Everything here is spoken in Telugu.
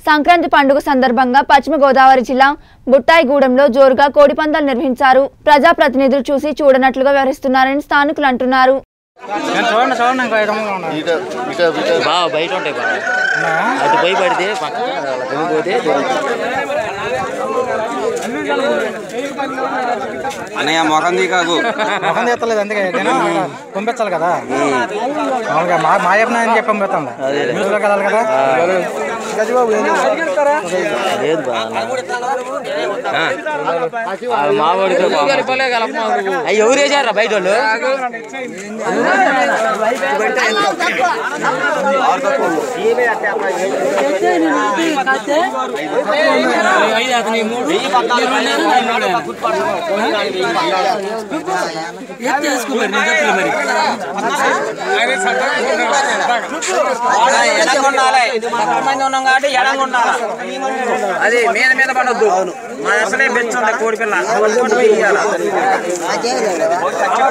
సంక్రాంతి పండుగ సందర్భంగా పశ్చిమ గోదావరి జిల్లా బుట్టాయిగూడెంలో జోరుగా కోడిపందాలు నిర్వహించారు ప్రజాప్రతినిధులు చూసి చూడనట్లుగా వ్యవహరిస్తున్నారని స్థానికులు అంటున్నారు నేను చూడండి చూడండి ఇంకా ఐదు వందలు ఉన్నాయి. ఇట ఇట ఇట బాగా బయట ఉంటాయి బాగా ఉన్నాయా? అటు పోయి పడితే పక్కన అలా తిరిగిపోతే అన్నయ్య మొఖం కాకు మొహం తీస్తలేదు అందుకే నేను పంపించాలి కదా మామూలుగా మా మా చెప్పిన అని చెప్పి పంపిస్తాం న్యూస్లోకి వెళ్ళాలి కదా లేదు బాగా మా వాడికి అయ్యి ఎవరు వేసారా బయట వాళ్ళు అది మీద మీద పడొద్దు మా అసలే బెచ్చు కోడి పిల్ల